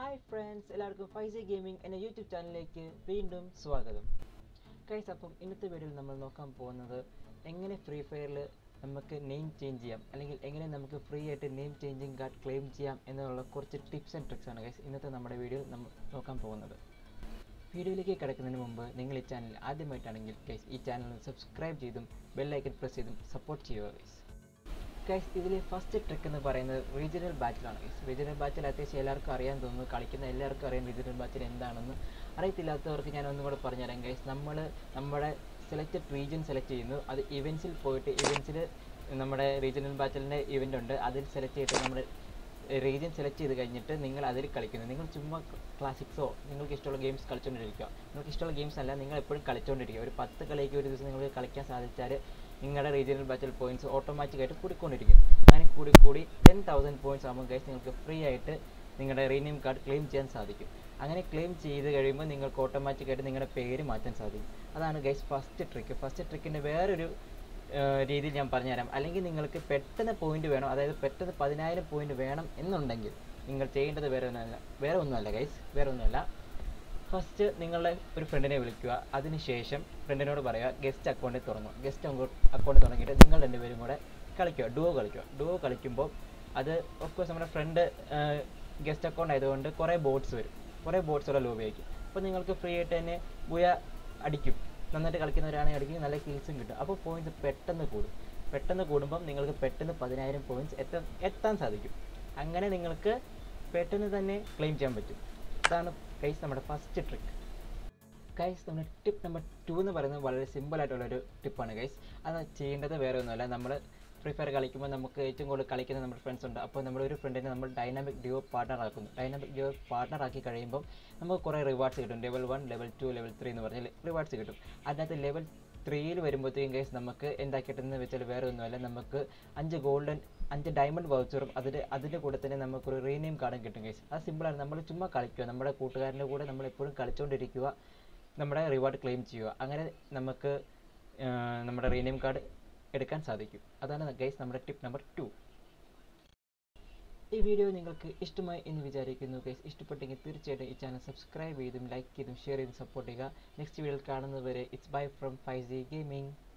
hi friends എല്ലാവർക്കും Faizy gaming എന്ന YouTube ചാനലിലേക്ക് വീണ്ടും സ്വാഗതം കൈസ് അപ്പം ഇന്നത്തെ വീഡിയോയിൽ നമ്മൾ നോക്കാൻ പോകുന്നത് എങ്ങനെ ഫ്രീ ഫയറിൽ നമുക്ക് നെയിം ചേഞ്ച് ചെയ്യാം അല്ലെങ്കിൽ എങ്ങനെ നമുക്ക് ഫ്രീ ആയിട്ട് നെയിം ചേഞ്ചിങ് കാർഡ് ക്ലെയിം ചെയ്യാം എന്നുള്ള കുറച്ച് ടിപ്സ് ആൻഡ് ട്രിക്സ് ആണ് ഗൈസ് ഇന്നത്തെ നമ്മുടെ വീഡിയോയിൽ നമ്മൾ നോക്കാൻ പോകുന്നത് വീഡിയോയിലേക്ക് കിടക്കുന്നതിന് മുമ്പ് നിങ്ങൾ ഈ ചാനൽ ആദ്യമായിട്ടാണെങ്കിൽ ഗൈസ് ഈ ചാനൽ സബ്സ്ക്രൈബ് ചെയ്തും ബെല്ലൈക്കൻ പ്രസ് ചെയ്തും സപ്പോർട്ട് ചെയ്യുക ഗൈസ് ഗൈസ് ഇതിൽ ഫസ്റ്റ് ട്രിക്ക് എന്ന് പറയുന്നത് റീജിയണൽ ബാച്ചിലാണ് ഗൈസ് റീജിയണൽ ബാച്ചിൽ അത്യാവശ്യം എല്ലാവർക്കും അറിയാൻ തോന്നുന്നു കളിക്കുന്ന എല്ലാവർക്കും അറിയാം റീജിയണൽ ബാച്ചിൽ എന്താണെന്ന് അറിയത്തില്ലാത്തവർക്ക് ഞാൻ ഒന്നും കൂടെ പറഞ്ഞുതരാം ഗൈസ് നമ്മൾ നമ്മുടെ സെലക്റ്റഡ് റീജിയൻ സെലക്ട് ചെയ്യുന്നു അത് ഇവൻസിൽ പോയിട്ട് ഇവൻസിൽ നമ്മുടെ റീജിയണൽ ബാച്ചിലിൻ്റെ ഇവൻ്റ് ഉണ്ട് അതിൽ സെലക്ട് ചെയ്തിട്ട് നമ്മുടെ റീജിയൻ സെലക്ട് ചെയ്ത് കഴിഞ്ഞിട്ട് നിങ്ങൾ അതിൽ കളിക്കുന്നു നിങ്ങൾ ചുമ്മാ ക്ലാസിക്സോ നിങ്ങൾക്ക് ഇഷ്ടമുള്ള ഗെയിംസ് കളിച്ചുകൊണ്ടിരിക്കുക നിങ്ങൾക്ക് ഇഷ്ടമുള്ള ഗെയിംസ് അല്ല നിങ്ങൾ എപ്പോഴും കളിച്ചുകൊണ്ടിരിക്കുക ഒരു പത്ത് കളിക്ക് ഒരു ദിവസം നിങ്ങൾക്ക് കളിക്കാൻ സാധിച്ചാൽ നിങ്ങളുടെ റീജിയണൽ ബാച്ചിൽ പോയിന്റ്സ് ഓട്ടോമാറ്റിക്കായിട്ട് കൂടിക്കൊണ്ടിരിക്കും അങ്ങനെ കൂടി കൂടി ടെൻ തൗസൻഡ് പോയിന്റ്സ് ആകുമ്പോൾ ഗൈസ് നിങ്ങൾക്ക് ഫ്രീ ആയിട്ട് നിങ്ങളുടെ റീനെയിം കാർഡ് ക്ലെയിം ചെയ്യാൻ സാധിക്കും അങ്ങനെ ക്ലെയിം ചെയ്ത് കഴിയുമ്പോൾ നിങ്ങൾക്ക് ഓട്ടോമാറ്റിക്കായിട്ട് നിങ്ങളുടെ പേര് മാറ്റാൻ സാധിക്കും അതാണ് ഗൈസ് ഫസ്റ്റ് ട്രിക്ക് ഫസ്റ്റ് ട്രിക്കിൻ്റെ വേറൊരു രീതിയിൽ ഞാൻ പറഞ്ഞുതരാം അല്ലെങ്കിൽ നിങ്ങൾക്ക് പെട്ടെന്ന് പോയിന്റ് വേണം അതായത് പെട്ടെന്ന് പതിനായിരം പോയിന്റ് വേണം എന്നുണ്ടെങ്കിൽ നിങ്ങൾ ചെയ്യേണ്ടത് വേറെ ഒന്നുമല്ല വേറെ ഒന്നുമല്ല ഗൈസ് വേറെ ഒന്നുമല്ല ഫസ്റ്റ് നിങ്ങളുടെ ഒരു ഫ്രണ്ടിനെ വിളിക്കുക അതിനുശേഷം ഫ്രണ്ടിനോട് പറയുക ഗസ്റ്റ് അക്കൗണ്ടിൽ തുറന്നു ഗസ്റ്റ് അക്കൗണ്ട് തുടങ്ങിയിട്ട് നിങ്ങൾ രണ്ടുപേരും കൂടെ കളിക്കുക ഡുവോ കളിക്കുക ഡുവോ കളിക്കുമ്പോൾ അത് ഓഫ്കോഴ്സ് നമ്മുടെ ഫ്രണ്ട് ഗസ്റ്റ് അക്കൗണ്ട് ആയതുകൊണ്ട് കുറേ ബോട്ട്സ് വരും കുറേ ബോട്ട്സുള്ള ലോബിയായിരിക്കും അപ്പോൾ നിങ്ങൾക്ക് ഫ്രീ ആയിട്ട് തന്നെ ബുയ അടിക്കും നന്നായിട്ട് കളിക്കുന്നവരാണെങ്കിൽ അടിക്കും നല്ല കിൽസും കിട്ടും അപ്പോൾ പോയിന്റ്സ് പെട്ടെന്ന് കൂടും പെട്ടെന്ന് കൂടുമ്പം നിങ്ങൾക്ക് പെട്ടെന്ന് പതിനായിരം പോയിന്റ്സ് എത്താൻ എത്താൻ സാധിക്കും അങ്ങനെ നിങ്ങൾക്ക് പെട്ടെന്ന് തന്നെ ക്ലെയിം ചെയ്യാൻ പറ്റും അതാണ് കൈസ് നമ്മുടെ ഫസ്റ്റ് ട്രിക്ക് ഗൈസ് നമ്മുടെ ടിപ്പ് നമ്പർ ടു എന്ന് പറയുന്നത് വളരെ സിമ്പിൾ ആയിട്ടുള്ളൊരു ടിപ്പാണ് ഗൈസ് അത് ചെയ്യേണ്ടത് വേറെ ഒന്നുമല്ല നമ്മൾ ഫ്രീ ഫയർ കളിക്കുമ്പോൾ നമുക്ക് ഏറ്റവും കൂടുതൽ കളിക്കുന്ന നമ്മുടെ ഫ്രണ്ട്സ് ഉണ്ട് അപ്പോൾ നമ്മുടെ ഒരു ഫ്രണ്ടിനെ നമ്മൾ ഡൈനാമിക് ഡിയോ പാർട്ണർ ആക്കുന്നു ഡൈനാമിക് ഡിയോ പാർട്ണർ ആക്കി കഴിയുമ്പോൾ നമുക്ക് കുറേ റിവാർഡ്സ് കിട്ടും level one level two level three എന്ന് പറഞ്ഞാൽ റിവാർഡ്സ് കിട്ടും അതിനകത്ത് ലെവൽ ത്രീയിൽ വരുമ്പോഴത്തേക്കും ഗൈസ് നമുക്ക് എന്താ കിട്ടുന്നത് വെച്ചാൽ വേറെ ഒന്നുമല്ല നമുക്ക് അഞ്ച് ഗോൾഡൻ അഞ്ച് ഡയമണ്ട് വൗച്ചറും അതിൽ അതിൻ്റെ കൂടെ തന്നെ നമുക്കൊരു റീനെയിം കാർഡും കിട്ടും ഗൈസ് അത് സിമ്പിളാണ് നമ്മൾ ചുമ്മാ കളിക്കുക നമ്മുടെ കൂട്ടുകാരൻ്റെ കൂടെ നമ്മൾ എപ്പോഴും കളിച്ചുകൊണ്ടിരിക്കുക നമ്മുടെ റിവാർഡ് ക്ലെയിം ചെയ്യുക അങ്ങനെ നമുക്ക് നമ്മുടെ റീനെയിം കാർഡ് എടുക്കാൻ സാധിക്കും അതാണ് ഗൈസ് നമ്മുടെ ടിപ്പ് നമ്പർ ടു ഈ വീഡിയോ നിങ്ങൾക്ക് ഇഷ്ടമായി എന്ന് വിചാരിക്കുന്നു ഗൈസ് ഇഷ്ടപ്പെട്ടെങ്കിൽ തീർച്ചയായിട്ടും ഈ ചാനൽ സബ്സ്ക്രൈബ് ചെയ്തും ലൈക്ക് ചെയ്തും ഷെയർ ചെയ്തും സപ്പോർട്ട് ചെയ്യുക നെക്സ്റ്റ് വീഡിയോയിൽ കാണുന്നതുവരെ it's bye from five G gaming